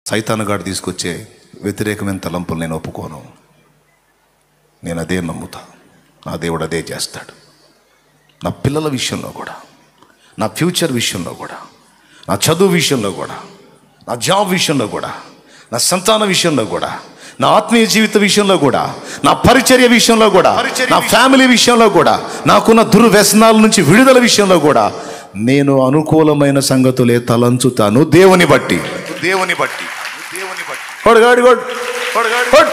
సైతానుగాడు తీసుకొచ్చే వ్యతిరేకమైన తలంపులు నేను ఒప్పుకోను నేను అదే నమ్ముతా నా దేవుడు అదే చేస్తాడు నా పిల్లల విషయంలో కూడా నా ఫ్యూచర్ విషయంలో కూడా నా చదువు విషయంలో కూడా నా జాబ్ విషయంలో కూడా నా సంతాన విషయంలో కూడా నా ఆత్మీయ జీవిత విషయంలో కూడా నా పరిచర్య విషయంలో కూడా నా ఫ్యామిలీ విషయంలో కూడా నాకున్న దుర్వ్యసనాల నుంచి విడుదల విషయంలో కూడా నేను అనుకూలమైన సంగతులే తలంచుతాను దేవుని బట్టి దేవుని బట్టి దేవుని బట్టి కొడగాడి కొడ్ కొడగాడి కొడ్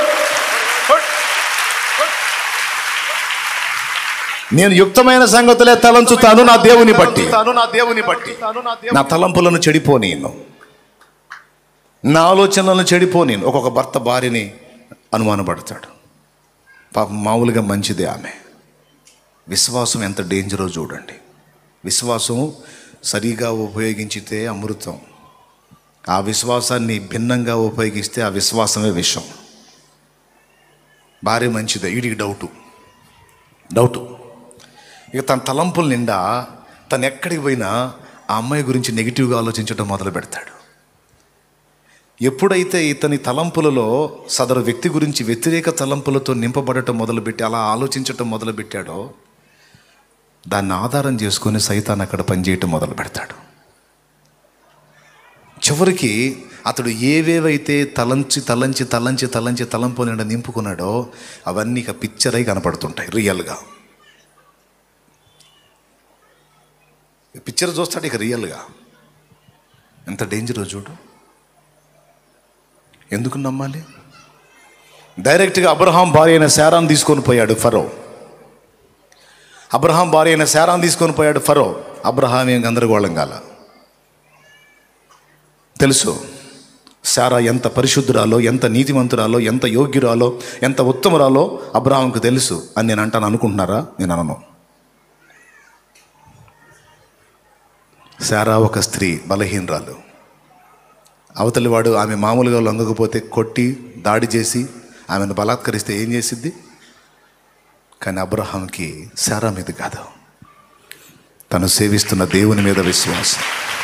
నేను యుక్తమైన సంగతులే తలంచుతాను నా దేవుని బట్టి నా దేవుని బట్టి నా తలంపులను చెడిపోనీను నా ఆలోచనలను చెడిపోనీను ఒక్కొక్క భర్త భార్యని అనుమానపడతాడు పాపం మామూలుగా మంచిదే ఆమె విశ్వాసం ఎంత డేంజరో చూడండి విశ్వాసం సరిగా ఉపయోగించితే అమృతం ఆ విశ్వాసాన్ని భిన్నంగా ఉపయోగిస్తే ఆ విశ్వాసమే విషం భార్య మంచిదే వీడికి డౌటు డౌటు ఇక తన తలంపుల నిండా తను ఎక్కడికి పోయినా ఆ అమ్మాయి గురించి నెగిటివ్గా ఆలోచించడం మొదలు పెడతాడు ఎప్పుడైతే ఇతని తలంపులలో సదరు వ్యక్తి గురించి వ్యతిరేక తలంపులతో నింపబడటం మొదలుపెట్టి అలా ఆలోచించటం మొదలుపెట్టాడో దాన్ని ఆధారం చేసుకొని సైతాన్ అక్కడ పనిచేయటం మొదలు పెడతాడు చివరికి అతడు ఏవేవైతే తలంచి తలంచి తలంచి తలంచి తలంపు నిండా నింపుకున్నాడో అవన్నీ ఇక పిక్చర్ అయి కనపడుతుంటాయి రియల్గా పిక్చర్ చూస్తాడు ఇక రియల్గా ఎంత డేంజరో చూడు ఎందుకు నమ్మాలి డైరెక్ట్గా అబ్రహాం భార్య అయిన శారాన్ని తీసుకొని పోయాడు ఫరో అబ్రహాం భార్య అయిన శారాన్ని తీసుకొని పోయాడు ఫరో అబ్రహాం ఏం గందరగోళం కాల తెలుసు శారా ఎంత పరిశుద్ధురాలో ఎంత నీతిమంతురాలో ఎంత యోగ్యురాలో ఎంత ఉత్తమురాలో అబ్రహాంకు తెలుసు అని నేను అంటాను అనుకుంటున్నారా నేను అనను శారా ఒక స్త్రీ బలహీనరాలు అవతలి వాడు ఆమె మామూలుగా లొంగకపోతే కొట్టి దాడి చేసి ఆమెను బలాత్కరిస్తే ఏం చేసిద్ది కానీ అబ్రహాంకి శారా మీద కాదు తను సేవిస్తున్న దేవుని మీద విశ్వాసం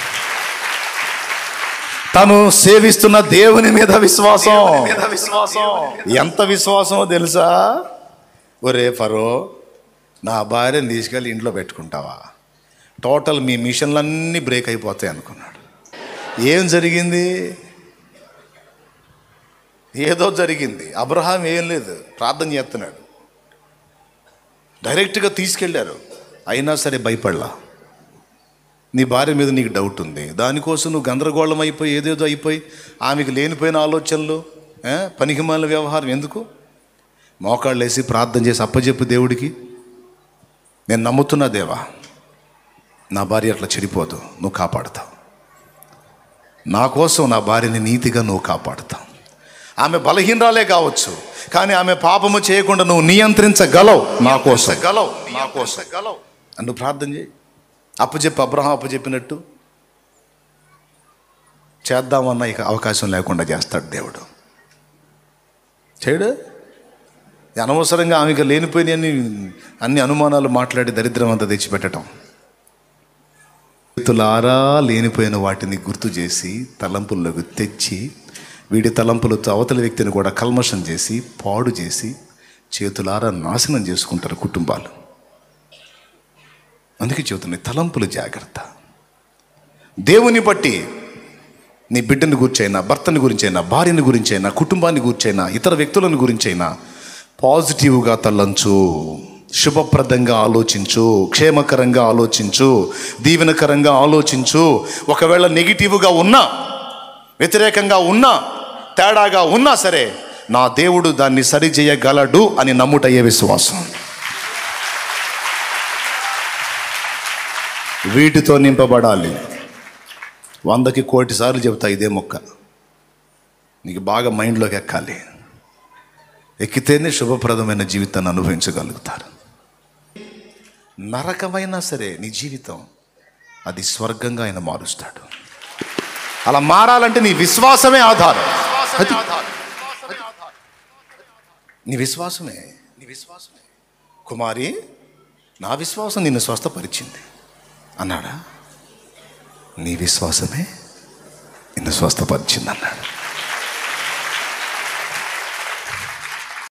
తను సేవిస్తున్న దేవుని మీద విశ్వాసం ఎంత విశ్వాసమో తెలుసా ఒరే ఫరో నా భార్యను తీసుకెళ్ళి ఇంట్లో పెట్టుకుంటావా టోటల్ మీ మిషన్లన్నీ బ్రేక్ అయిపోతాయి అనుకున్నాడు ఏం జరిగింది ఏదో జరిగింది అబ్రహాం ఏం లేదు ప్రార్థన చేస్తున్నాడు డైరెక్ట్గా తీసుకెళ్ళారు అయినా సరే భయపడలా నీ భార్య మీద నీకు డౌట్ ఉంది దానికోసం నువ్వు గందరగోళం అయిపోయి ఏదేదో అయిపోయి ఆమెకు లేనిపోయిన ఆలోచనలు ఏ, పనికిమాలిన వ్యవహారం ఎందుకు మోకాళ్ళు వేసి ప్రార్థన చేసి అప్పచెప్పు దేవుడికి నేను నమ్ముతున్నా దేవా నా భార్య అట్లా చెడిపోదు నువ్వు కాపాడుతావు నా కోసం నా భార్యని నీతిగా నువ్వు కాపాడుతావు ఆమె బలహీనరాలే కావచ్చు కానీ ఆమె పాపము చేయకుండా నువ్వు నియంత్రించగలవు నా కోసం గలవు నా కోసం గలవు నువ్వు ప్రార్థన చేయి అప్పచెప్పి అబ్రహం అప్పచెప్పినట్టు చేద్దామన్న ఇక అవకాశం లేకుండా చేస్తాడు దేవుడు చేయడు అనవసరంగా ఆమెకు లేనిపోయిన అన్ని అన్ని అనుమానాలు మాట్లాడి దరిద్రం అంతా తెచ్చిపెట్టడం చేతులారా లేనిపోయిన వాటిని గుర్తు చేసి తలంపుల్లోకి తెచ్చి వీడి తలంపులతో అవతల వ్యక్తిని కూడా కల్మషం చేసి పాడు చేసి చేతులారా నాశనం చేసుకుంటారు కుటుంబాలు అందుకే చెబుతున్నాయి తలంపులు జాగ్రత్త దేవుని బట్టి నీ బిడ్డని గురించైనా భర్తని గురించైనా భార్యని గురించైనా కుటుంబాన్ని గురించైనా ఇతర వ్యక్తులను గురించైనా పాజిటివ్గా తలంచు శుభప్రదంగా ఆలోచించు క్షేమకరంగా ఆలోచించు దీవెనకరంగా ఆలోచించు ఒకవేళ నెగిటివ్గా ఉన్నా వ్యతిరేకంగా ఉన్నా తేడాగా ఉన్నా సరే నా దేవుడు దాన్ని సరిచేయగలడు అని నమ్ముటయ్యే విశ్వాసం వీటితో నింపబడాలి వందకి కోటి సార్లు చెబుతా ఇదే మొక్క నీకు బాగా మైండ్లోకి ఎక్కాలి ఎక్కితేనే శుభప్రదమైన జీవితాన్ని అనుభవించగలుగుతారు నరకమైనా సరే నీ జీవితం అది స్వర్గంగా ఆయన మారుస్తాడు అలా మారాలంటే నీ విశ్వాసమే ఆధారం అది నీ విశ్వాసమే నీ విశ్వాసమే కుమారి నా విశ్వాసం నిన్ను స్వస్థపరిచింది అన్నాడా నీ విశ్వాసమే నిన్ను స్వస్థపరిచింది అన్నాడు